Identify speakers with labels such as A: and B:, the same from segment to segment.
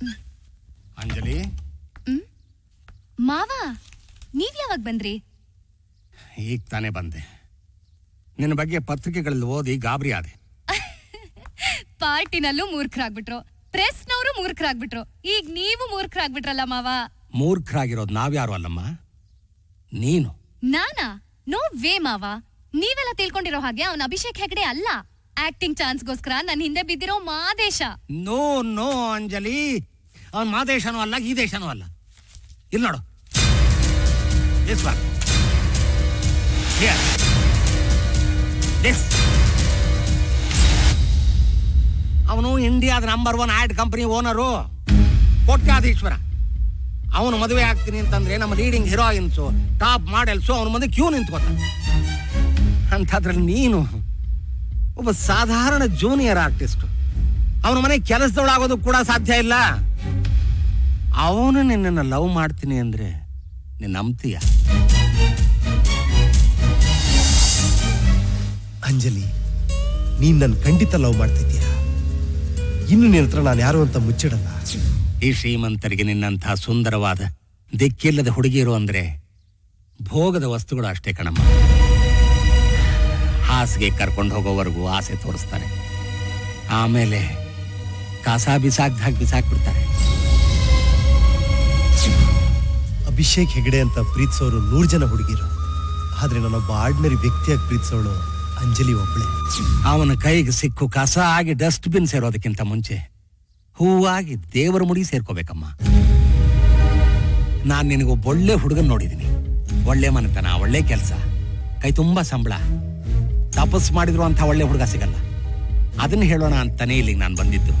A: ಅಂಜಲಿ
B: ಮಾವ ನೀವ್ ಯಾವಾಗ ಬಂದ್ರಿ
A: ಈಗ ತಾನೇ ಬಂದೆ ನಿನ್ನ ಬಗ್ಗೆ ಪತ್ರಿಕೆಗಳಲ್ಲಿ ಓದಿ ಗಾಬರಿ ಆದೆ
B: ಪಾರ್ಟಿನಲ್ಲೂ ಮೂರ್ಖರಾಗ್ಬಿಟ್ರು ಪ್ರೆಸ್ನವರು ಮೂರ್ಖರಾಗ್ಬಿಟ್ರು ಈಗ ನೀವು ಮೂರ್ಖರಾಗ್ಬಿಟ್ರಲ್ಲ ಮಾವ
A: ಮೂರ್ಖರಾಗಿರೋದು ನಾವ್ಯಾರು ಅಲ್ಲಮ್ಮ ನೀನು
B: ನಾನಾ ನೋ ವೇ ಮಾವ ನೀವೆಲ್ಲ ತಿಳ್ಕೊಂಡಿರೋ ಹಾಗೆ ಅವನ ಅಭಿಷೇಕ್ ಹೆಗಡೆ ಅಲ್ಲ ಆಕ್ಟಿಂಗ್ ಚಾನ್ಸ್ಗೋಸ್ಕರ ನನ್ ಹಿಂದೆ ಬಿದ್ದಿರೋ ಮಾದೇಶ
A: ನೋ ನೋ ಅಂಜಲಿ ಅವನ್ ಮಾ ದೇಶನೂ ಅಲ್ಲ ಈ ದೇಶನೂ ಅಲ್ಲ ಇಲ್ಲಿ ನೋಡು This one. Here. This. ಅವನು ಇಂಡಿಯಾದ number one ad company owner ಕೋಟ್ಯಾಧೀಶ್ವರ ಅವನು ಮದುವೆ ಆಗ್ತೀನಿ ಅಂತಂದ್ರೆ ನಮ್ಮ ಲೀಡಿಂಗ್ ಹೀರೋಯಿನ್ಸು ಟಾಪ್ ಮಾಡೆಲ್ಸು ಅವನ ಮುಂದೆ ಕ್ಯೂ ನಿಂತ್ಕೊತ ಅಂಥದ್ರಲ್ಲಿ ನೀನು ಒಬ್ಬ ಸಾಧಾರಣ ಜೂನಿಯರ್ ಆರ್ಟಿಸ್ಟ್ ಅವನ ಮನೆ ಕೆಲಸದೊಳಾಗೋದು ಕೂಡ ಸಾಧ್ಯ ಇಲ್ಲ ಅವನು ನಿನ್ನನ್ನು ಲವ್ ಮಾಡ್ತೀನಿ ಅಂದ್ರೆ ನಿನ್ನ ನಂಬ್ತೀಯ
C: ಅಂಜಲಿ ನೀನ್ ನನ್ ಖಂಡಿತ ಲವ್ ಮಾಡ್ತಿದ್ಯಾ ಇನ್ನು ನಿನ್ನ ಹತ್ರ ನಾನು ಯಾರು ಅಂತ ಮುಚ್ಚಿಡಲ್ಲ
A: ಈ ಶ್ರೀಮಂತರಿಗೆ ನಿನ್ನಂಥ ಸುಂದರವಾದ ದಿಕ್ಕಿಲ್ಲದ ಹುಡುಗಿರು ಅಂದ್ರೆ ಭೋಗದ ವಸ್ತುಗಳು ಅಷ್ಟೇ ಕಣಮ್ಮ ಹಾಸಿಗೆ ಕರ್ಕೊಂಡು ಹೋಗೋವರೆಗೂ ಆಸೆ ತೋರಿಸ್ತಾರೆ ಆಮೇಲೆ ಕಾಸ ಬಿಸಾಕ್ದಾಗ ಬಿಸಾಕ್ಬಿಡ್ತಾರೆ
C: ಅಭಿಷೇಕ್ ಹೆಗಡೆ ಅಂತ ಪ್ರೀತಿಸೋರು ನೂರ್ ಜನ ಹುಡುಗಿರು ಆದ್ರೆ ನಾನೊಬ್ಬ ಆರ್ಡಿನರಿ ವ್ಯಕ್ತಿಯಾಗಿ ಪ್ರೀತಿಸೋಳು ಅಂಜಲಿ ಒಬ್ಳೆ
A: ಅವನ ಕೈಗೆ ಸಿಕ್ಕು ಕಸ ಆಗಿ ಡಸ್ಟ್ ಬಿನ್ ಸೇರೋದಕ್ಕಿಂತ ಮುಂಚೆ ಹೂವಾಗಿ ದೇವರ ಮುಡಿ ಸೇರ್ಕೋಬೇಕಮ್ಮ ನಾನ್ ನಿನಗೊಬ್ಬ ಒಳ್ಳೆ ಹುಡುಗನ್ ನೋಡಿದೀನಿ ಒಳ್ಳೆ ಮನೆತನ ಒಳ್ಳೆ ಕೆಲಸ ಕೈ ತುಂಬಾ ಸಂಬಳ ತಪಸ್ ಮಾಡಿದ್ರು ಅಂತ ಒಳ್ಳೆ ಹುಡುಗ ಸಿಗಲ್ಲ ಅದನ್ನ ಹೇಳೋಣ ಅಂತಾನೆ ಇಲ್ಲಿಗೆ ನಾನು ಬಂದಿದ್ದು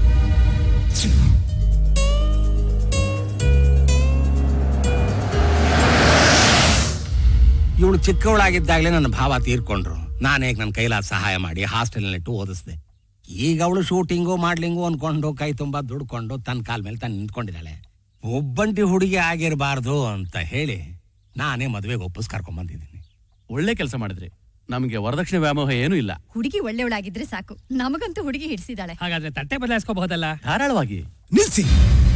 A: ಇವಳು ಚಿಕ್ಕವಳಾಗಿದ್ದಾಗಲೇ ನನ್ನ ಭಾವ ತೀರ್ಕೊಂಡ್ರು ನಾನೇ ನನ್ನ ಕೈಲಾದ ಸಹಾಯ ಮಾಡಿ ಹಾಸ್ಟೆಲ್ನಲ್ಲಿಟ್ಟು ಓದಿಸ್ದೆ ಈಗ ಅವಳು ಶೂಟಿಂಗು ಮಾಡ್ಲಿಂಗು ಅನ್ಕೊಂಡು ಕೈ ತುಂಬಾ ದುಡ್ಕೊಂಡು ತನ್ನ ಕಾಲ ಮೇಲೆ ತಾನು ನಿಂತ್ಕೊಂಡಿದ್ದಾಳೆ ಒಬ್ಬಂಟಿ ಹುಡುಗಿ ಆಗಿರಬಾರ್ದು ಅಂತ ಹೇಳಿ ನಾನೇ ಮದುವೆಗೆ ಒಪ್ಪಿಸ್ ಕರ್ಕೊಂಡ್ ಬಂದಿದ್ದೀನಿ
D: ಒಳ್ಳೆ ಕೆಲಸ ಮಾಡಿದ್ರಿ ನಮಗೆ ವರದಕ್ಷಿಣೆ ವ್ಯಾಮೋಹ ಏನೂ ಇಲ್ಲ
B: ಹುಡುಗಿ ಒಳ್ಳೆಯವಳಾಗಿದ್ರೆ ಸಾಕು ನಮಗಂತೂ ಹುಡುಗಿ ಹಿಡಿಸಿದಾಳೆ
E: ಹಾಗಾದ್ರೆ ತಟ್ಟೆ ಬದಲಾಯಿಸ್ಕೋಬಹುದಲ್ಲ
D: ಧಾರಾಳವಾಗಿ
C: ನಿಲ್ಸಿ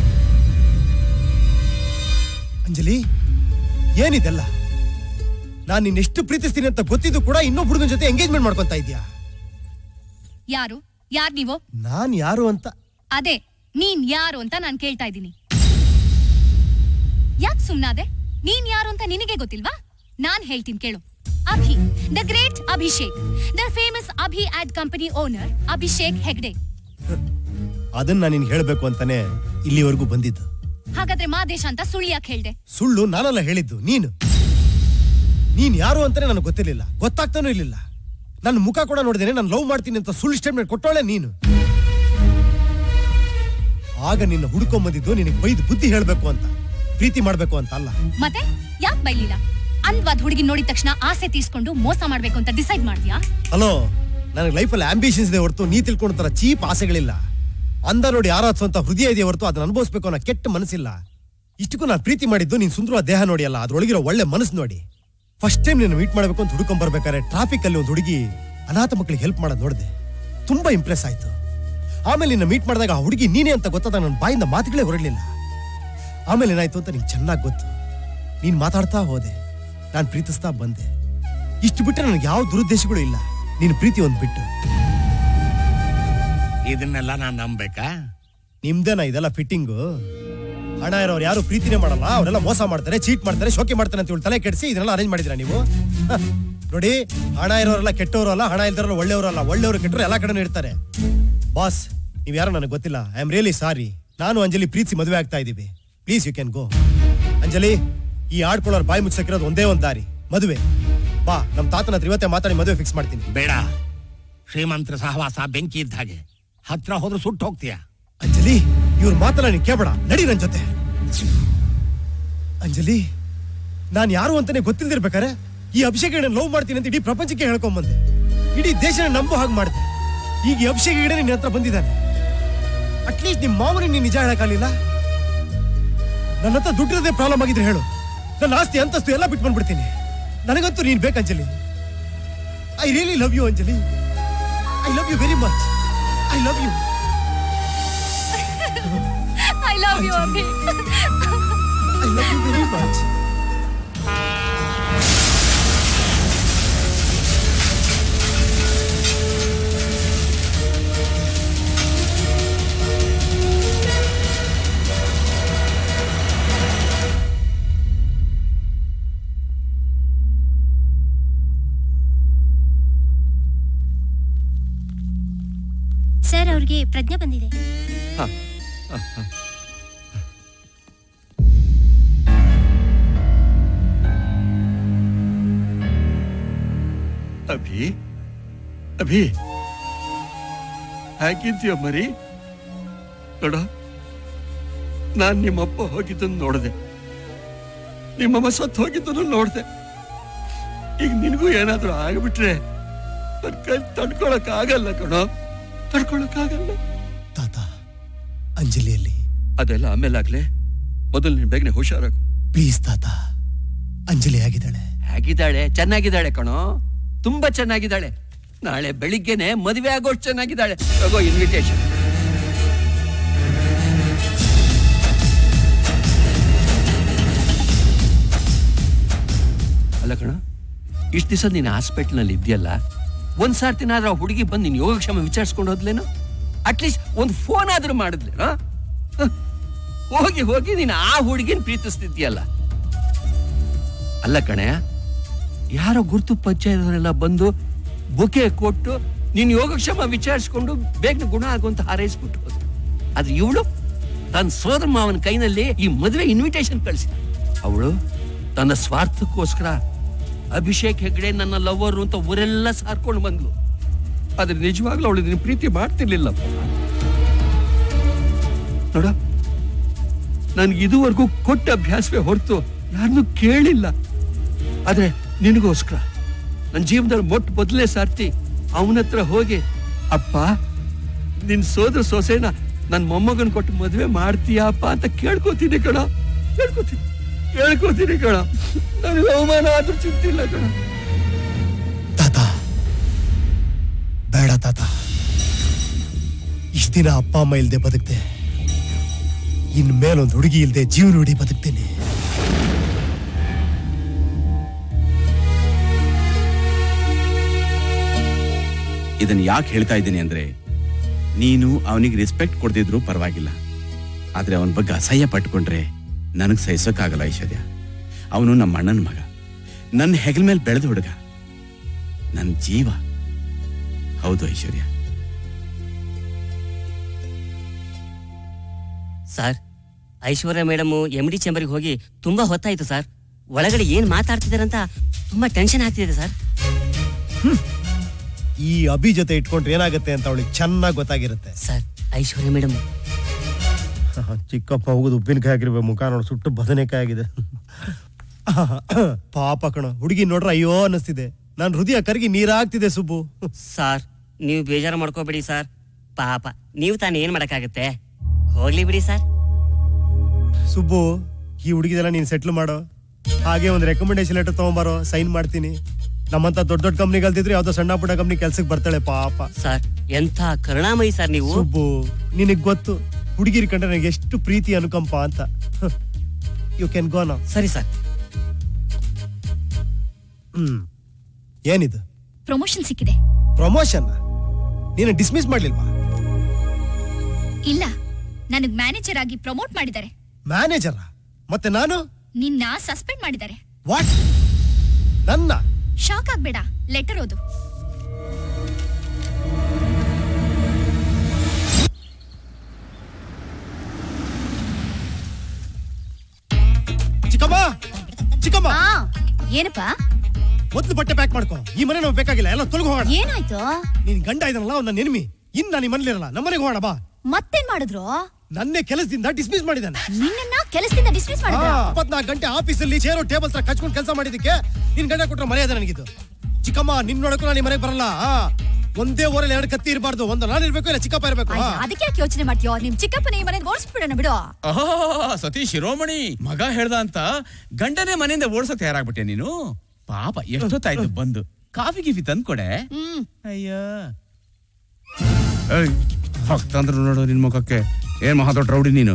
C: ಅಂಜಲಿ ಏನಿದೆಲ್ಲ ನಾನು ನಿನ್ನೆಷ್ಟು ಪ್ರೀತಿಸ್ತೀನಿ ಅಂತ ಗೊತ್ತಿದ್ದು ಕೂಡ ಇನ್ನೊಬ್ಬ ಹುಡುಗನ ಜೊತೆ ಎಂಗೇಜ್ಮೆಂಟ್ ಮಾಡ್ಕೊಂತ ಇದ್ಯಾ
B: ಯಾರು ಯಾರ್ ನೀವು
C: ನಾನ್ ಯಾರು ಅಂತ
B: ಅದೇ ನೀನ್ ಯಾರು ಅಂತ ನಾನ್ ಕೇಳ್ತಾ ಇದ್ದೀನಿ ಯಾಕ್ ಸುಮ್ನಾದೆ ನೀನ್ ಯಾರು ಅಂತ ನಿನಗೆ ಗೊತ್ತಿಲ್ವಾ ನಾನ್ ಹೇಳ್ತೀನಿ ಕೇಳು Abhi the great Abhishek the famous Abhi ad company owner Abhishek Hegde
C: ಅದನ್ನ ನಾನು ನಿನ್ಗೆ ಹೇಳ್ಬೇಕು ಅಂತಾನೆ ಇಲ್ಲಿವರೆಗೂ ಬಂದಿದ್ದು
B: ಹಾಗಾದ್ರೆ ಮಾದೇಶ ಅಂತ ಸುಳ್ಳು ಯಾಕೆ ಹೇಳ್ದೆ
C: ಸುಳ್ಳು ನಾನಲ್ಲ ಹೇಳಿದ್ದು ನೀನು ನೀನ್ ಯಾರು ಅಂತಾನೆ ನನಗೆ ಗೊತ್ತಿರ್ಲಿಲ್ಲ ಗೊತ್ತಾಗ್ತಾನೂ ಇರ್ಲಿಲ್ಲ ನನ್ನ ಮುಖ ಕೂಡ ನೋಡಿದೇನೆ ನಾನು ಲವ್ ಮಾಡ್ತೀನಿ ಅಂತ ಸುಳ್ಳು ಸ್ಟೇಟ್ಮೆಂಟ್ ಕೊಟ್ಟೋಳೆ ನೀನು ಆಗ ನಿನ್ನ ಹುಡ್ಕೊಂಡ್ ಬಂದಿದ್ದು ನಿನಗೆ ಬೈದು ಬುದ್ಧಿ ಹೇಳ್ಬೇಕು ಅಂತ ಪ್ರೀತಿ ಮಾಡ್ಬೇಕು ಅಂತ ಅಲ್ಲ
B: ಮತ್ತೆ ಯಾಕ್ ಬೈಲಿಲ್ಲ ಅಂದ್ವಾದ್ ಹುಡುಗಿ ನೋಡಿದ ತಕ್ಷಣ ಆಸೆ ತೀರ್ಸ್ಕೊಂಡು ಮೋಸ ಮಾಡ್ಬೇಕು ಅಂತ ಡಿಸೈಡ್ ಮಾಡ್ತೀಯಾ
C: ಹಲೋ ನನಗೆ ಲೈಫಲ್ಲಿ ಆಂಬಿಷನ್ಸ್ ಇದೆ ಹೊರತು ನೀ ತಿಳ್ಕೊಂಡ ತರ ಚೀಪ್ ಆಸೆಗಳಿಲ್ಲ ಅಂದ ನೋಡಿ ಆರಾಧಿಸುವಂತ ಹೃದಯ ಇದೆ ಹೊರತು ಅದನ್ನ ಅನುಭವಿಸ್ಬೇಕು ಅನ್ನೋ ಕೆಟ್ಟ ಮನಸ್ಸಿಲ್ಲ ಇಷ್ಟಕ್ಕೂ ನಾನು ಪ್ರೀತಿ ಮಾಡಿದ್ದು ನೀನ್ ಸುಂದರವಾದ ದೇಹ ನೋಡಿ ಅಲ್ಲ ಅದ್ರೊಳಗಿರೋ ಒಳ್ಳೆ ಮನಸ್ಸು ನೋಡಿ ಫಸ್ಟ್ ಟೈಮ್ ನೀನು ಮೀಟ್ ಮಾಡ್ಬೇಕು ಅಂತ ಹುಡುಕೊಂಡ್ ಬರ್ಬೇಕಾದ್ರೆ ಟ್ರಾಫಿಕ್ ಅಲ್ಲಿ ಒಂದು ಹುಡುಗಿ ಅನಾಥ ಮಕ್ಕಳಿಗೆ ಹೆಲ್ಪ್ ಮಾಡೋದು ನೋಡಿದೆ ತುಂಬಾ ಇಂಪ್ರೆಸ್ ಆಯ್ತು ಆಮೇಲೆ ನಿನ್ನ ಮೀಟ್ ಮಾಡಿದಾಗ ಆ ಹುಡುಗಿ ನೀನೇ ಅಂತ ಗೊತ್ತಾದಾಗ ನನ್ನ ಬಾಯಿಂದ ಮಾತುಗಳೇ ಹೊರಡಲಿಲ್ಲ ಆಮೇಲೆ ಏನಾಯ್ತು ಅಂತ ನಿಂಗೆ ಚೆನ್ನಾಗಿ ಗೊತ್ತು ನೀನ್ ಮಾತಾಡ್ತಾ ಹೋದೆ ನಾನು ಪ್ರೀತಿಸ್ತಾ ಬಂದೆ ಇಷ್ಟು ಬಿಟ್ಟರೆ ನನಗೆ ಯಾವ ದುರುದ್ದೇಶಗಳು ಇಲ್ಲ ನಿನ್ನ ಪ್ರೀತಿ ಒಂದು ಬಿಟ್ಟು
A: ಇದನ್ನೆಲ್ಲ ನಾನು ನಂಬೇಕಾ
C: ನಿಮ್ದೇನ ಇದೆಲ್ಲ ಫಿಟ್ಟಿಂಗು ಹಣ ಇರೋರು ಯಾರು ಪ್ರೀತಿನೇ ಮಾಡಲ್ಲ ಅವರೆಲ್ಲ ಮೋಸ ಮಾಡ್ತಾರೆ ಚೀಟ್ ಮಾಡ್ತಾರೆ ಶೋಕಿ ಮಾಡ್ತಾರೆ ಅಂತ ಹೇಳಿ ತಲೆ ಕೆಡಿಸಿ ಇದನ್ನೆಲ್ಲ ಅರೇಂಜ್ ಮಾಡಿದ್ರ ನೀವು ಹ, ನೋಡಿ ಹಣ ಇರೋರೆಲ್ಲ ಕೆಟ್ಟವರು ಅಲ್ಲ ಹಣ ಇಲ್ದಿರೋರು ಒಳ್ಳೆಯವರು ಅಲ್ಲ ಒಳ್ಳೆಯವರು ಕೆಟ್ಟರು ಎಲ್ಲ ಕಡೆನೂ ಇರ್ತಾರೆ ಬಾಸ್ ನೀವ್ ಯಾರೋ ನನಗೆ ಗೊತ್ತಿಲ್ಲ ಐ ಆಮ್ ರಿಯಲಿ ಸಾರಿ ನಾನು ಅಂಜಲಿ ಪ್ರೀತಿ ಮದುವೆ ಆಗ್ತಾ ಇದ್ದೀವಿ please you can go Anjali ಈ ಆಡ್ಕೊಳ್ಳೋರು ಬಾಯಿ ಮುಚ್ಚಕ್ಕಿರೋದು ಒಂದೇ ಒಂದು ದಾರಿ ಮದುವೆ ಬಾ ನಮ್ಮ ತಾತನ ಹತ್ರ ಇವತ್ತೇ ಮಾತಾಡಿ ಮದುವೆ ಫಿಕ್ಸ್ ಮಾಡ್ತೀನಿ
A: ಬೇಡ ಶ್ರೀಮಂತರ ಸಹವಾಸ ಬೆಂಕಿ ಇದ್ದ ಹಾಗೆ ಹತ್ರ ಹೋದ್ರೆ ಸುಟ್ಟು ಹೋಗ್ತೀಯ
C: ಅಂಜಲಿ ಇವ್ರ ಮಾತನ್ನ ನೀನ್ ಕೇಳ್ಬೇಡ ನಡಿ ನನ್ ಜೊತೆ ಅಂಜಲಿ ನಾನ್ ಯಾರು ಅಂತಾನೆ ಗೊತ್ತಿಲ್ದಿರ್ಬೇಕಾರೆ ಈ ಅಭಿಷೇಕ್ ಲವ್ ಮಾಡ್ತೀನಿ ಅಂತ ಇಡೀ ಪ್ರಪಂಚಕ್ಕೆ ಹೇಳ್ಕೊಂಬಂದೆ ಇಡೀ ದೇಶನ ನಂಬೋ ಹಾಗೆ ಮಾಡಿದೆ ಈಗ ಈ ಅಭಿಷೇಕ್ ಹೆಗಡೆ ನಿನ್ನ ಹತ್ರ ಬಂದಿದ್ದಾನೆ ಅಟ್ಲೀಸ್ಟ್ ನಿಮ್ ಮಾವನಿಗೆ ನೀನ್ ನಿಜ ಹೇಳಕ್ಕಾಗಲಿಲ್ಲ ನನ್ನ ಹತ್ರ ದುಡ್ಡಿರೋದೇ ಪ್ರಾಬ್ಲಮ್ ಆಗಿದ್ರೆ ಹೇಳು ನನ್ನ ಆಸ್ತಿ ಅಂತಸ್ತು ಎಲ್ಲ ಬಿಟ್ಟು ಬಂದ್ಬಿಡ್ತೀನಿ ನನಗಂತೂ ನೀನ್ ಬೇಕು Anjali I really love you Anjali I love you very much I love you
B: love you Abhi
C: I love you very much
E: sir ಅವ್ರಿಗೆ ಪ್ರಜ್ಞೆ ಬಂದಿದೆ
F: ಅಭಿ ಅಭಿ ಹೇಗಿದ್ಯೋ ಮರಿ ನೋಡ ನಾನ್ ನಿಮ್ಮಪ್ಪ ಹೋಗಿದ್ದನ್ನು ನೋಡಿದೆ ನಿಮ್ಮಮ್ಮ ಸತ್ತು ಹೋಗಿದ್ದನ್ನು ನೋಡಿದೆ ಈಗ ನಿನಗೂ ಏನಾದ್ರೂ ಆಗ್ಬಿಟ್ರೆ ನನ್ ಕೈ ತಡ್ಕೊಳಕ್ ಆಗಲ್ಲ ಕಣೋ ತಡ್ಕೊಳಕ್ ಆಗಲ್ಲ
C: ತಾತ ಅಂಜಲಿಯಲ್ಲಿ
F: ಅದೆಲ್ಲ ಆಮೇಲೆ ಆಗ್ಲೇ ಮೊದಲು ನೀನ್ ಬೇಗನೆ ಹುಷಾರಾಗು
C: ಪ್ಲೀಸ್ ತಾತ ಅಂಜಲಿ ಆಗಿದ್ದಾಳೆ
F: ಹೇಗಿದ್ದಾಳೆ ಚೆನ್ನಾಗಿದ್ದಾಳೆ ಕಣೋ ತುಂಬಾ ಚೆನ್ನಾಗಿದ್ದಾಳೆ ನಾಳೆ ಬೆಳಿಗ್ಗೆನೆ ಮದುವೆ ಆಗೋಷ್ಟು ಚೆನ್ನಾಗಿದ್ದಾಳೆ ತಗೋ ಇನ್ವಿಟೇಷನ್ ಅಲ್ಲ ಕಣ ಇಷ್ಟು ದಿವಸ ನೀನು ಹಾಸ್ಪಿಟ್ಲ್ನಲ್ಲಿ ಇದೆಯಲ್ಲ ಒಂದ್ ಸಾರ್ತಿನಾದ್ರೂ ಆ ಹುಡುಗಿ ಬಂದು ನೀನು ಯೋಗಕ್ಷೇಮ ವಿಚಾರಿಸ್ಕೊಂಡು ಹೋದ್ಲೇನು ಅಟ್ಲೀಸ್ಟ್ ಒಂದು ಫೋನ್ ಆದ್ರೂ ಮಾಡಿದ್ಲೇನೋ ಹ. ಹೋಗಿ ಹೋಗಿ ನೀನು ಆ ಹುಡುಗಿನ ಪ್ರೀತಿಸ್ತಿದ್ಯಲ್ಲ ಅಲ್ಲ ಕಣೆ ಯಾರೋ ಗುರ್ತು ಪಂಚಾಯತ್ವರೆಲ್ಲ ಬಂದು ಬುಕೆ ಕೊಟ್ಟು ನೀನು ಯೋಗಕ್ಷೇಮ ವಿಚಾರಿಸ್ಕೊಂಡು ಬೇಗನೆ ಗುಣ ಆಗುವಂತ ಹಾರೈಸ್ಬಿಟ್ಟು ಹೋದ್ರು ಆದ್ರೆ ಇವಳು ತನ್ನ ಸೋದರ ಮಾವನ ಕೈನಲ್ಲಿ ಈ ಮದುವೆ ಇನ್ವಿಟೇಷನ್ ಕಳಿಸಿ ಅವಳು ತನ್ನ ಸ್ವಾರ್ಥಕ್ಕೋಸ್ಕರ ಅಭಿಷೇಕ್ ಹೆಗ್ಡೆ ನನ್ನ ಲವ್ವರು ಅಂತ ಊರೆಲ್ಲ ಸಾರ್ಕೊಂಡು ಬಂದ್ಲು ಆದ್ರೆ ನಿಜವಾಗ್ಲೂ ಅವಳು ನಿನ್ನ ಪ್ರೀತಿ ಮಾಡ್ತಿರ್ಲಿಲ್ಲ ನೋಡ ನನ್ಗೆ ಇದುವರೆಗೂ ಕೊಟ್ಟ ಅಭ್ಯಾಸವೇ ಹೊರತು ಯಾರನ್ನೂ ಕೇಳಿಲ್ಲ ಆದ್ರೆ ನಿನಗೋಸ್ಕರ ನನ್ನ ಜೀವನದಲ್ಲಿ ಮೊಟ್ಟ ಮೊದಲೇ ಸಾರ್ತಿ ಅವನ ಹತ್ರ ಹೋಗಿ ಅಪ್ಪ ನಿನ್ ಸೋದರ ಸೊಸೆನ ನನ್ನ ಮೊಮ್ಮಗನ್ ಕೊಟ್ಟು ಮದುವೆ ಮಾಡ್ತೀಯಪ್ಪ ಅಂತ ಕೇಳ್ಕೊತೀನಿ ಕಣ ಕೇಳ್ಕೊತೀನಿ ಕೇಳ್ಕೊತೀನಿ ಕಣ ನನಗೆ ಅವಮಾನ ಆದ್ರೂ ಚಿಂತಿಲ್ಲ ಕಣ
C: ತಾತ ಬೇಡ ತಾತ ಇಷ್ಟ ದಿನ ಅಪ್ಪ ಅಮ್ಮ ಇಲ್ದೆ ಬದುಕ್ತೆ ಇನ್ ಮೇಲೊಂದು ಹುಡುಗಿ ಇಲ್ದೆ ಜೀವನ ಹುಡಿ ಬದುಕ್ತೀನಿ
G: ಇದನ್ನ ಯಾಕೆ ಹೇಳ್ತಾ ಇದ್ದೀನಿ ಅಂದ್ರೆ ನೀನು ಅವನಿಗೆ ರೆಸ್ಪೆಕ್ಟ್ ಕೊಡ್ತಿದ್ರು ಪರವಾಗಿಲ್ಲ ಆದ್ರೆ ಅವನ ಬಗ್ಗೆ ಅಸಹ್ಯ ಪಟ್ಕೊಂಡ್ರೆ ನನಗ್ ಸಹಿಸೋಕ್ಕಾಗಲ್ಲ ಐಶ್ವರ್ಯ ಅವನು ನಮ್ಮ ಅಣ್ಣನ ಮಗ ನನ್ನ ಹೆಗಲ ಮೇಲೆ ಬೆಳೆದ ಹುಡುಗ ನನ್ನ ಜೀವ ಹೌದು Aishwarya
H: sir Aishwarya madam M D ಚೇಂಬರ್ಗೆ ಹೋಗಿ ತುಂಬಾ ಹೊತ್ತಾಯ್ತು ಸರ್ ಒಳಗಡೆ ಏನ್ ಮಾತಾಡ್ತಿದಾರಂತ ತುಂಬಾ ಟೆನ್ಷನ್ ಆಗ್ತಿದೆ ಸರ್
C: ಈ ಅಭಿ ಜೊತೆ ಇಟ್ಕೊಂಡ್ರೆ ಏನಾಗುತ್ತೆ ಅಂತ ಅವಳಿಗೆ ಚೆನ್ನಾಗಿ ಗೊತ್ತಾಗಿರುತ್ತೆ
H: ಸರ್ ಐಶ್ವರ್ಯ ಮೇಡಮ್
C: ಚಿಕ್ಕಪ್ಪ ಹೋಗುದು ಉಪ್ಪಿನಕಾಯಿ ಹಾಕಿರ್ಬೇಕು ಮುಖ ನೋಡಿ ಸುಟ್ಟು ಬದನೆಕಾಯಿ ಆಗಿದೆ ಪಾಪ ಕಣ ಹುಡುಗಿ ನೋಡ್ರ ಅಯ್ಯೋ ಅನ್ನಿಸ್ತಿದೆ ನಾನು ಹೃದಯ ಕರಗಿ ನೀರಾಗ್ತಿದೆ ಸುಬ್ಬು
H: ಸರ್ ನೀವು ಬೇಜಾರು ಮಾಡ್ಕೋಬೇಡಿ ಸರ್ ಪಾಪ ನೀವು ತಾನು ಏನ್ ಮಾಡಕ್ಕಾಗತ್ತೆ ಹೋಗ್ಲಿ ಬಿಡಿ ಸರ್
C: ಸುಬ್ಬು ಈ ಹುಡುಗಿದೆಲ್ಲ ನೀನ್ ಸೆಟ್ಲ್ ಮಾಡೋ ಹಾಗೆ ಒಂದು ರೆಕಮೆಂಡೇಶನ್ ಲೆಟರ್ ತಗೊಂಬಾರೋ ಸೈನ್ ಮಾಡ್ತೀನಿ ನಮ್ಮಂತ ದೊಡ್ಡ ದೊಡ್ಡ ಕಂಪ್ನಿ ಕಲ್ತಿದ್ರೆ ಯಾವ್ದೋ ಸಣ್ಣ ಪುಟ್ಟ ಕಂಪ್ನಿ ಕೆಲ್ಸಕ್ಕೆ ಬರ್ತಾಳೆ ಪಾಪ
H: ಸರ್ ಎಂಥ ಕರುಣಾಮಯಿ ಸರ್ ನೀವು
C: ಸುಬ್ಬು ನಿನಗ್ ಗೊತ್ತು ಹುಡುಗಿರ್ ಕಂಡ್ರೆ ನನಗೆ ಎಷ್ಟು ಪ್ರೀತಿ ಅನುಕಂಪ ಅಂತ ಯು ಕ್ಯಾನ್ ಗೋ ನಾ
H: ಸರಿ ಸರ್
C: ಹ್ಮ್ ಏನಿದು
B: ಪ್ರಮೋಷನ್ ಸಿಕ್ಕಿದೆ
C: ಪ್ರಮೋಷನ್ ನೀನು ಡಿಸ್ಮಿಸ್ ಮಾಡ್ಲಿಲ್ವಾ
B: ಇಲ್ಲ ನನಗ್ ಮ್ಯಾನೇಜರ್ ಆಗಿ ಪ್ರಮೋಟ್ ಮಾಡಿದ್ದಾರೆ
C: ಮ್ಯಾನೇಜರ್ ಮತ್ತೆ ನಾನು
B: ನಿನ್ನ ಸಸ್ಪೆಂಡ್ ಮಾಡಿದ್ದಾರೆ
C: ವಾಟ್ ನನ್ನ
B: ಶಾಕ್ ಆಗ್ಬೇಡ ಲೆಟರ್ ಓದು
C: ಚಿಕ್ಕಮ್ಮ ಚಿಕ್ಕಮ್ಮ
B: ಆ ಏನಪ್ಪ
C: ಮೊದ್ಲು ಬಟ್ಟೆ ಪ್ಯಾಕ್ ಮಾಡ್ಕೋ ಈ ಮನೆ ನಮ್ಗೆ ಬೇಕಾಗಿಲ್ಲ ಎಲ್ಲ ತೊಲಗು ಹೋಗೋಣ
B: ಏನಾಯ್ತು
C: ನೀನ್ ಗಂಡ ಇದನ್ನಲ್ಲ ಅವ್ನ ನನ್ನ ಎನಿಮಿ ಇನ್ ನಾನು ಮನೇಲಿರಲ್ಲ ನಮ್ಮನೆಗೆ ಹೋಗೋಣ ಬಾ
B: ಮತ್ತೇನ್ ಮಾಡಿದ್ರು
C: ನನ್ನೇ ಕೆಲಸದಿಂದ ಡಿಸ್ಮಿಸ್ ಮಾಡಿದ್ದಾನೆ
B: ನಿನ್ನನ್ನ ಕೆಲಸದಿಂದ ಡಿಸ್ಮಿಸ್ ಮಾಡಿದ್ರ
C: ಇಪ್ಪತ್ನಾಲ್ಕು ಗಂಟೆ ಆಫೀಸಲ್ಲಿ ಚೇರು ಟೇಬಲ್ ತರ ಕಚ್ಕೊಂಡು ಕೆಲಸ ಮಾಡಿದಕ್ಕೆ ನಿನ್ ಗಂಡ ಕೊಟ್ರೆ ಮರ್ಯಾದೆ ನನಗಿದ್ದು ಚಿಕ್ಕಮ್ಮ ನಿನ್ ನೋಡಕ್ಕೂ ನಾನು ಮನೆಗೆ ಬರಲ್ಲ ಆ, ಒಂದೇ ಊರಲ್ಲಿ ಎರಡು ಕತ್ತಿ ಇರಬಾರ್ದು ಒಂದು ನಾನು ಇರ್ಬೇಕು ಇಲ್ಲ ಚಿಕ್ಕಪ್ಪ ಇರ್ಬೇಕು ಆ.
B: ಅದಕ್ಕೆ ಯಾಕೆ ಯೋಚನೆ ಮಾಡ್ತೀಯೋ ನಿಮ್ ಚಿಕ್ಕಪ್ಪನ ಈ ಮನೆಗೆ ಓಡಿಸ್ಬಿಡೋಣ ಬಿಡು
G: ಆಹಾ, ಸತೀಶ್ ಶಿರೋಮಣಿ ಮಗ ಹೇಳ್ದ ಅಂತ ಗಂಡನೇ ಮನೆಯಿಂದ ಓಡ್ಸಕ್ ತಯಾರಾಗ್ಬಿಟ್ಟೆ ನೀನು ಪಾಪ ಎಷ್ಟೊತ್ತಾಯ್ತು ಬಂದು ಕಾಫಿ ಗೀಫಿ ತಂದ್ಕೊಡೆ
B: ಹ್ಮ್
G: ಅಯ್ಯ ಏಯ್, ಭಕ್ತಂದ್ರು ನೋಡು ನಿನ್ ಮುಖಕ್ಕೆ ಏನ್ ಮಹಾ ದೊಡ್ಡ ರೌಡಿ ನೀನು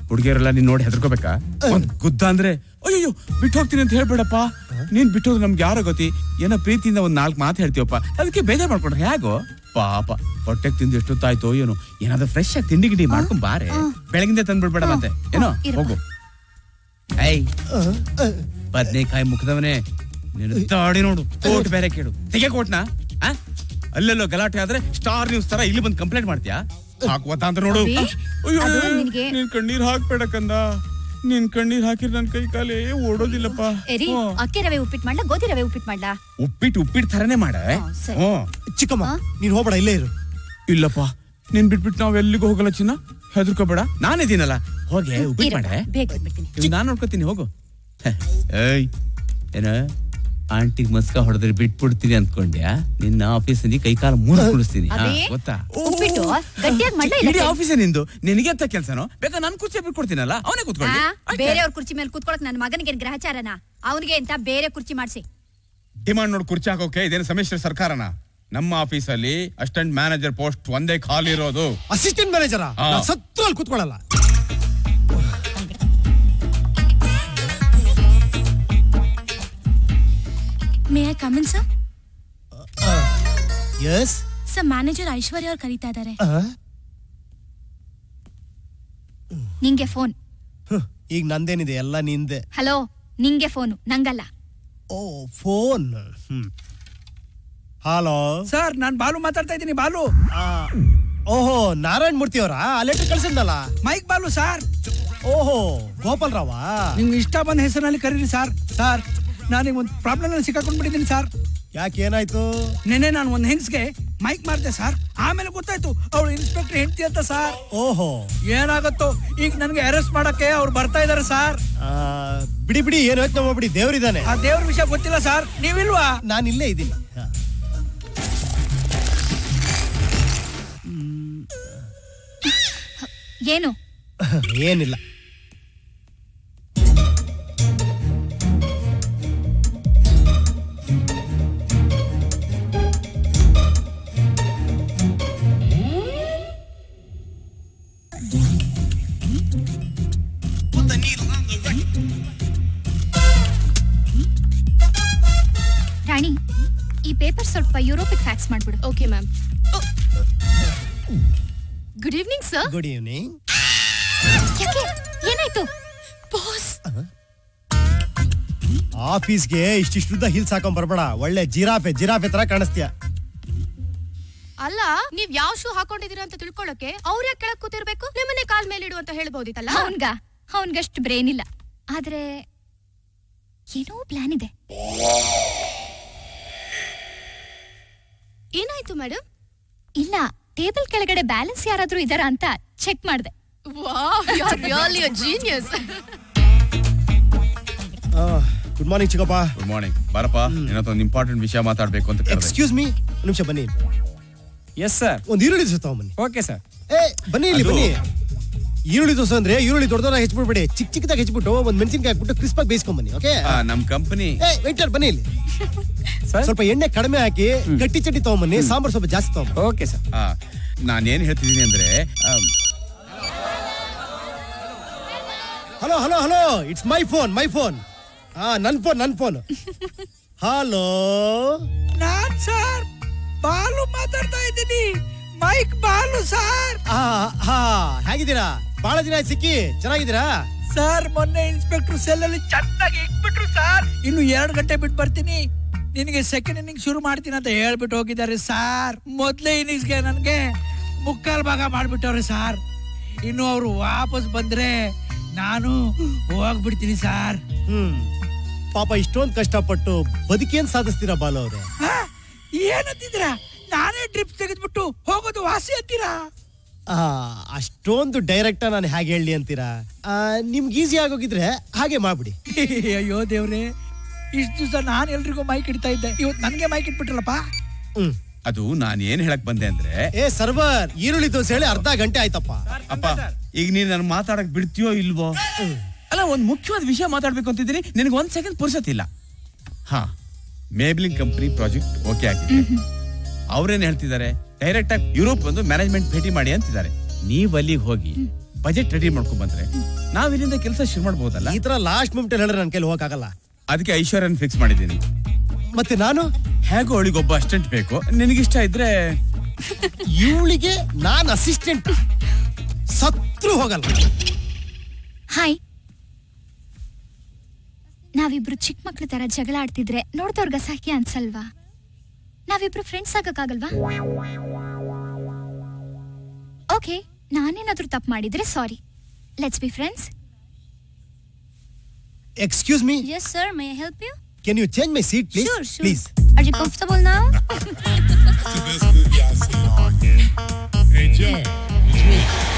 G: ಹುಡುಗಿಯರೆಲ್ಲ ನೀನ್ ನೋಡಿ ಹೆದರ್ಕೋಬೇಕಾ ಒಂದ್ ಗುದ್ದ ಅಂದ್ರೆ ಅಯ್ಯೋ ಬಿಟ್ಟು ಹೋಗ್ತೀನಿ ಅಂತ ಹೇಳ್ಬೇಡಪ್ಪ ನೀನ್ ಬಿಟ್ಟು ಹೋದ್ರೆ ನಮ್ಗೆ ಯಾರೋ ಗೊತ್ತಿ ಏನೋ ಪ್ರೀತಿಯಿಂದ ಒಂದ್ ನಾಲ್ಕು ಮಾತು ಹೇಳ್ತೀವಪ್ಪ ಅದಕ್ಕೆ ಬೇಜಾರ್ ಮಾಡ್ಕೊಂಡ್ರೆ ಹೇಗೋ ಪಾಪ ಹೊಟ್ಟೆಗೆ ತಿಂದು ಎಷ್ಟೊತ್ತಾಯ್ತೋ ಏನೋ ಏನಾದ್ರೂ ಫ್ರೆಶ್ ಆಗಿ ತಿಂಡಿ ಗಿಂಡಿ ಮಾಡ್ಕೊಂಡ್ ಬಾರೆ ಬೆಳಗಿಂದ ತಂದ್ಬಿಡ್ಬೇಡ ಮತ್ತೆ ಏನೋ ಹೋಗು ಐ ಬದ್ನೇಕಾಯಿ ಮುಖದವನೇ ನೀನು ತಾಡಿ ನೋಡು ಕೋಟ್ ಬೇರೆ ಕೇಳು ತೆಗೆ ಕೋಟ್ನ ಆ? ಅಲ್ಲೆಲ್ಲೋ ಗಲಾಟೆ ಆದ್ರೆ ಸ್ಟಾರ್ ನ್ಯೂಸ್ ತರ ಇಲ್ಲಿ ಬಂದು ಕಂಪ್ಲೇಂಟ್ ಮಾಡ್ತೀಯಾ ಹಾಕುವತ್ತ ಅಂತ ನೋಡು
B: ಅಭಿ,
G: ಅಯ್ಯೋ,
B: ಅದು ನಿನ್ಗೆ-
G: ನೀನ್ ಕಣ್ಣೀರ್ ಹಾಕ್ಬೇಡ ಕಂದ ನೀನ್ ಕಣ್ಣೀರ್ ಹಾಕಿರ್ ನನ್ ಕೈ ಕಾಲೇ ಓಡೋದಿಲ್ಲಪ್ಪ
B: ಎರಿ
G: ಹ್ಮ್.
B: ಅಕ್ಕಿ ರವೆ ಉಪ್ಪಿಟ್ಟು ಮಾಡ್ಲಾ ಗೋಧಿ ರವೆ ಉಪ್ಪಿಟ್ಟು ಮಾಡ್ಲಾ
G: ಉಪ್ಪಿಟ್ಟು ಉಪ್ಪಿಟ್ಟು ಥರನೇ ಮಾಡ
B: ಹಾ, ಸರಿ.
G: ಹ್ಮ್
C: ಚಿಕ್ಕಮ್ಮ ನೀನ್ ಹೋಗ್ಬೇಡ ಇಲ್ಲೇ ಇರು
G: ಇಲ್ಲಪ್ಪ ನೀನ್ ಬಿಟ್ಬಿಟ್ಟು ನಾವ್ ಎಲ್ಲಿಗೂ ಹೋಗಲ್ಲ ಚಿನ್ನ ಹೆದರ್ಕೋಬೇಡ ನಾನಿದ್ದೀನಲ್ಲ ಹೋಗೆ ಉಪ್ಪಿಟ್ಟು
B: ಇರಪ್ಪ,
G: ಮಾಡೆ
B: ಬೇಗ ಬಂದ್ಬಿಡ್ತೀನಿ
G: ಇವ್ ನಾನ್ ನೋಡ್ಕೋತೀನಿ ಹೋಗು ಹ, ಏಯ್ ಏನ ಆಂಟಿಗ್ ಮಸ್ಕ ಹೊಡೆದ್ರೆ ಬಿಟ್ಬಿಡ್ತೀನಿ ಅಂದ್ಕೊಂಡ್ಯಾ ನಿನ್ನ ಆಫೀಸಲ್ಲಿ ಕೈ ಕಾಲು ಮೂರು ಕುಡಿಸ್ತೀನಿ ಹಾ,
B: ಅಭಿ,
G: ಗೊತ್ತಾ
B: ಉಪ್ಪಿಟ್ಟು ಗಟ್ಟಿಯಾಗಿ ಮಾಡ್ಲಾ ಇಲ್ಲ
G: ಇಡೀ ಆಫೀಸೇ ನಿಂದು ನಿನಗೆ ಅಂತ ಕೆಲ್ಸನೋ ಬೇಕಾ ನನ್ ಕುರ್ಚಿ ಬಿಟ್ಕೊಡ್ತೀನಲ್ಲ ಅವನೇ ಕೂತ್ಕೊಳ್ಳಿ
B: ಬೇರೆಯವ್ರ ಕುರ್ಚಿ ಮೇಲೆ ಕೂತ್ಕೊಳಕ್ ನನ್ನ ಮಗನಿಗೆ ಗ್ರಹಚಾರನ ಅವನಿಗೆ ಅಂತ ಬೇರೆ ಕುರ್ಚಿ ಮಾಡ್ಸಿ
G: ಡಿಮಾಂಡ್ ನೋಡಿ ಕುರ್ಚಿ ಹಾಕೋಕೆ ಇದೇನು ಸಮ್ಮಿಶ್ರ ಸರ್ಕಾರನ ನಮ್ಮ ಆಫೀಸಲ್ಲಿ ಅಸಿಸ್ಟೆಂಟ್ ಮ್ಯಾನೇಜರ್ ಪೋಸ್ಟ್ ಒಂದೇ ಖಾಲಿ ಇರೋದು
C: ಅಸಿಸ್ಟೆಂಟ್ ಮ್ಯಾನೇಜರ
G: ಹಾ.
C: ಸತ್ತು ಅಲ್ಲಿ ಕೂತ್ಕೊಳ್ಳಲ್ಲ
E: may I come in sir
C: yes
E: sir manager Aishwarya ಅವ್ರು ಕರೀತಾ ಇದ್ದಾರೆ
B: ನಿಂಗೆ ಫೋನ್
C: ಈಗ ನಂದೇನಿದೆ ಎಲ್ಲ ನಿಂದೆ
B: ಹಲೋ ನಿಂಗೆ ಫೋನು ನಂಗಲ್ಲ
C: ಓ ಫೋನ್ ಹ್ಮ್ ಹಲೋ
I: ಸರ್ ನಾನ್ ಬಾಲು ಮಾತಾಡ್ತಾ ಇದ್ದೀನಿ ಬಾಲು
C: ಓಹೋ ನಾರಾಯಣ್ ಮೂರ್ತಿ ಅವರ ಆ ಲೆಟರ್ ಕಳ್ಸಿದ್ನಲ್ಲ
I: ಮೈಕ್ ಬಾಲು ಸರ್
C: ಓಹೋ ಗೋಪಾಲ್ ರಾವ
I: ನಿಮ್ಗೆ ಇಷ್ಟ ಬಂದ ಹೆಸರಿನಲ್ಲಿ ಕರೀರಿ ಸರ್ ಸರ್ ನಾನೀಗ ಒಂದು ಪ್ರಾಬ್ಲಮ್ ನಲ್ಲಿ ಸಿಕ್ಕಾಕೊಂಡ್ಬಿಟ್ಟಿದ್ದೀನಿ ಸರ್
C: ಯಾಕೆ ಏನಾಯ್ತು
I: ನೆನ್ನೆ ನಾನು ಒಂದು ಹೆಂಗ್ಸ್ಗೆ ಮೈಕ್ ಮಾಡ್ದೆ ಸರ್ ಆಮೇಲೆ ಗೊತ್ತಾಯ್ತು ಅವಳು ಇನ್ಸ್ಪೆಕ್ಟರ್ ಹೆಂಡತಿ ಅಂತ ಸರ್
C: ಓಹೋ
I: ಏನಾಗತ್ತೋ ಈಗ ನನಗೆ ಅರೆಸ್ಟ್ ಮಾಡಕ್ಕೆ ಅವ್ರು ಬರ್ತಾ ಇದಾರೆ ಸರ್
C: ಆ, ಬಿಡಿ ಬಿಡಿ ಏನು ಯೋಚನೆ ಮಾಡ್ಬಿಡಿ ದೇವ್ರಿದಾನೆ
I: ಆ ದೇವ್ರ ವಿಷಯ ಗೊತ್ತಿಲ್ಲ ಸರ್ ನೀವಿಲ್ವಾ
C: ನಾನು ಇಲ್ಲೇ ಇದ್ದೀನಿ ಹ.
B: ಏನು
C: ಏನಿಲ್ಲ
B: ರಾಣಿ ಈ ಪೇಪರ್ ಸ್ವಲ್ಪ ಯುರೋಪಿಗೆ ಫ್ಯಾಕ್ಸ್ ಮಾಡ್ಬಿಡು okay ma'am good evening sir
C: good evening
B: ಯಾಕೆ ಏನಾಯ್ತು ಬಾಸ್
C: ಆಫೀಸ್ಗೆ ಇಷ್ಟಿಷ್ಟುದ್ದ ಹಿಲ್ಸ್ ಹಾಕೊಂಡ್ ಬರ್ಬೇಡ ಒಳ್ಳೆ ಜಿರಾಫೆ ಜಿರಾಫೆ ತರ ಕಾಣಿಸ್ತೀಯ
J: ಅಲ್ಲ ನೀವ್ ಯಾವ ಶೂ ಹಾಕೊಂಡಿದೀರ ಅಂತ ತಿಳ್ಕೊಳ್ಳೋಕೆ ಅವ್ರ ಯಾಕೆ ಕೆಳಗ್ ಕೂತಿರ್ಬೇಕು ನಿಮ್ಮನ್ನೇ ಕಾಲ್ ಮೇಲೆ ಇಡು ಅಂತ ಹೇಳ್ಬೋದಿತ್ತಲ್ಲ
B: ಅವನ್ಗ ಅವನ್ಗಷ್ಟು ಬ್ರೇನ್ ಇಲ್ಲ ಆದ್ರೆ ಏನೋ ಪ್ಲಾನ್ ಇದೆ
J: ಏನಾಯ್ತು ಮೇಡಮ್
B: ಇಲ್ಲ ಟೇಬಲ್ ಕೆಳಗಡೆ ಬ್ಯಾಲೆನ್ಸ್ ಯಾರಾದ್ರೂ ಇದಾರ ಅಂತ ಚೆಕ್ ಮಾಡ್ದೆ
J: ರಿಯಲಿ ಜೀನಿಯಸ್
C: ಗುಡ್ ಮಾರ್ನಿಂಗ್ ಚಿಕ್ಕಪ್ಪ
G: ಗುಡ್ ಮಾರ್ನಿಂಗ್ ಬಾರಪ್ಪ ಏನೊಂದು ಇಂಪಾರ್ಟೆಂಟ್ ವಿಷಯ ಮಾತಾಡ್ಬೇಕು ಅಂತ ಕರೆದೆ
C: ಎಕ್ಸ್ಕ್ಯೂಸ್ ಮೀ ನಿಮಿಷ ಬನ್ನಿ
I: ಎಸ್ ಸರ್
C: ಒಂದು ಈರುಳ್ಳಿ ದೋಸೆ ತಗೊಂಬನ್ನಿ
I: ಓಕೆ ಸರ್
C: ಏ ಬನ್ನಿ ಇಲ್ಲಿ
G: ಅದು-
C: ಬನ್ನಿ ಈರುಳ್ಳಿ ದೋಸೆ ಅಂದ್ರೆ ಈರುಳ್ಳಿ ದೊಡ್ಡದಾಗಿ ಹೆಚ್ಚಿಬಿಡ್ಬೇಡಿ ಚಿಕ್ಕ ಚಿಕ್ಕದಾಗಿ ಹೆಚ್ಚಿಬಿಟ್ಟು ಒಂದು ಮೆಣಸಿನ್ಕಾಯಿ ಹಾಕ್ಬಿಟ್ಟು ಕ್ರಿಸ್ಪ್ ಆಗಿ ಬೇಯಿಸ್ಕೊಂಡ್ ಬನ್ನಿ ಓಕೆ
G: ಆ, ನಮ್ ಕಂಪನಿ
C: ಏ ವೆಯ್ಟರ್ ಬನ್ನಿ ಇಲ್ಲಿ
I: ಸರ್
C: ಸ್ವಲ್ಪ ಎಣ್ಣೆ ಕಡಿಮೆ ಹಾಕಿ ಗಟ್ಟಿ ಚಟ್ನಿ ತಗೊಂಬನ್ನಿ ಸಾಂಬಾರ್ ಸ್ವಲ್ಪ ಜಾಸ್ತಿ ತಗೊಂಬನ್ನಿ
I: ಓಕೆ ಸರ್
G: ನಾನೇನ್ ಹೇಳ್ತಿದ್ದೀನಿ ಅಂದ್ರೆ um,
C: hello hello hello it's my phone my phone ಹಾ ನನ್ ಫೋನ್ ನನ್ ಫೋನ್ ಹಲೋ
I: ನಾನ್ ಸರ್ ಬಾಲು ಮಾತಾಡ್ತಾ ಇದ್ದೀನಿ ಮೈಕ್ ಬಾಲು ಸರ್
C: ಹಾ ಹಾ ಹೇಗಿದ್ದೀರಾ ಬಹಳ ದಿನ ಆಯ್ತು ಸಿಕ್ಕಿ ಚೆನ್ನಾಗಿದ್ದೀರಾ
I: ಸರ್ ಮೊನ್ನೆ ಇನ್ಸ್ಪೆಕ್ಟರ್ ಸೆಲ್ ಅಲ್ಲಿ ಚೆನ್ನಾಗಿ ಇಟ್ಬಿಟ್ರು ಸರ್ ಇನ್ನು ಎರಡು ಗಂಟೆ ಬಿಟ್ಟು ಬರ್ತೀನಿ ನಿನಗೆ ಸೆಕೆಂಡ್ ಇನ್ನಿಂಗ್ ಶುರು ಮಾಡ್ತೀನಿ ಅಂತ ಹೇಳ್ಬಿಟ್ಟು ಹೋಗಿದ್ದಾರೆ ಸರ್ ಮೊದಲೇ ಇನ್ನಿಂಗ್ಸ್ಗೆ ನನಗೆ ಮುಕ್ಕಾಲ್ ಭಾಗ ಮಾಡ್ಬಿಟ್ಟವ್ರೆ ಸರ್ ಇನ್ನು ಅವರು ವಾಪಸ್ ಬಂದ್ರೆ ನಾನು ಹೋಗ್ಬಿಡ್ತೀನಿ ಸರ್
C: ಹ್ಮ್ ಪಾಪ ಇಷ್ಟೊಂದು ಕಷ್ಟಪಟ್ಟು ಬದುಕೇನ್ ಸಾಧಿಸ್ತೀರಾ ಬಾಲು ಅವ್ರೆ
I: ಹಾ? ಏನಂತಿದ್ದೀರಾ ನಾನೇ ಟ್ರಿಪ್ ತೆಗೆದ್ಬಿಟ್ಟು ಹೋಗೋದು ವಾಸಿ ಅಂತೀರಾ
C: ಆ, ಅಷ್ಟೊಂದು ಡೈರೆಕ್ಟ್ ನಾನು ಹೇಗೆ ಹೇಳಿ ಅಂತೀರಾ ಆ, ನಿಮ್ಗೆ ಈಸಿ ಆಗೋಗಿದ್ರೆ ಹಾಗೆ ಮಾಡ್ಬಿಡಿ
I: ಅಯ್ಯೋ ದೇವ್ರೆ ಇಷ್ಟು ದಿವಸ ನಾನು ಎಲ್ರಿಗೂ ಮೈಕ್ ಇಡ್ತಾ ಇದ್ದೆ ಇವತ್ತು ನನಗೆ ಮೈಕ್ ಇಟ್ಬಿಟ್ರಲ್ಲಪ್ಪ
C: ಹ್ಮ್
G: ಅದು ನಾನ್ ಏನ್ ಹೇಳಕ್ ಬಂದೆ ಅಂದ್ರೆ
C: ಏ ಸರ್ವರ್ ಈರುಳ್ಳಿ ದೋಸೆ ಹೇಳಿ ಅರ್ಧ ಗಂಟೆ ಆಯ್ತಪ್ಪ
G: ಅಪ್ಪ ಈಗ ನೀನ್ ನನ್ ಮಾತಾಡಕ್ ಬಿಡ್ತೀಯೋ ಇಲ್ವೋ ಅಲ್ಲ ಒಂದ್ ಮುಖ್ಯವಾದ ವಿಷಯ ಮಾತಾಡ್ಬೇಕು ಅಂತಿದ್ದೀನಿ ನಿನಗೆ ಒಂದ್ ಸೆಕೆಂಡ್ ಪುರ್ಸತ್ತಿಲ್ಲ ಹಾ ಮೇಬ್ಲಿಂಗ್ ಕಂಪನಿ ಪ್ರಾಜೆಕ್ಟ್ ಓಕೆ ಆಗಿದೆ ಅವ್ರೇನ್ ಹೇಳ್ತಿದ್ದಾರೆ ಡೈರೆಕ್ಟ್ ಆಗಿ ಯುರೋಪ್ ಬಂದು ಮ್ಯಾನೇಜ್ಮೆಂಟ್ ಭೇಟಿ ಮಾಡಿ ಅಂತಿದ್ದಾರೆ ನೀವ್ ಅಲ್ಲಿಗೆ ಹೋಗಿ ಬಜೆಟ್ ರೆಡಿ ಮಾಡ್ಕೊಂಡ್ ಬಂದ್ರೆ ನಾವ್ ಇಲ್ಲಿಂದ ಕೆಲಸ ಶುರು ಮಾಡ್ಬೋದಲ್ಲ
C: ಈ ತರ ಲಾಸ್ಟ್ ಮಿನಿಟ್ ಹೇಳಿದ್ರೆ ನನ್ನ ಕೈಲಿ ಹೋಗಕ್ಕಾಗಲ್ಲ
G: ಅದಕ್ಕೆ ಐಶ್ವರ್ಯನ್ ಫಿಕ್ಸ್ ಮಾಡಿದ್ದೀನಿ
C: ಮತ್ತೆ ನಾನು
G: ಹೇಗೋ ಅವಳಿಗೆ ಒಬ್ಬ ಅಸಿಸ್ಟೆಂಟ್ ಬೇಕು ನಿನಗಿಷ್ಟ ಇದ್ರೆ
C: ಇವಳಿಗೆ ನಾನ್ ಅಸಿಸ್ಟೆಂಟ್ ಸತ್ರು ಹೋಗಲ್ಲ
B: ಹಾಯ್ ನಾವಿಬ್ರು ಚಿಕ್ಕ ಮಕ್ಳ ತರ ಜಗಳ ಆಡ್ತಿದ್ರೆ ನೋಡ್ದವ್ರ್ಗ ಅಸಹ್ಯ ಅನ್ಸಲ್ವಾ ನಾವಿಬ್ರು ಫ್ರೆಂಡ್ಸ್ ಆಗಕ್ಕಾಗಲ್ವಾ ಓಕೆ ನಾನೇನಾದ್ರೂ ತಪ್ಪು ಮಾಡಿದ್ರೆ sorry let's be friends
C: excuse me
B: yes sir may help you
C: can you change my seat please
B: Sure, sure.
C: Please
B: are you comfortable ನಾವ್
K: the best movie I've seen all year. Hey, Jim, it's me.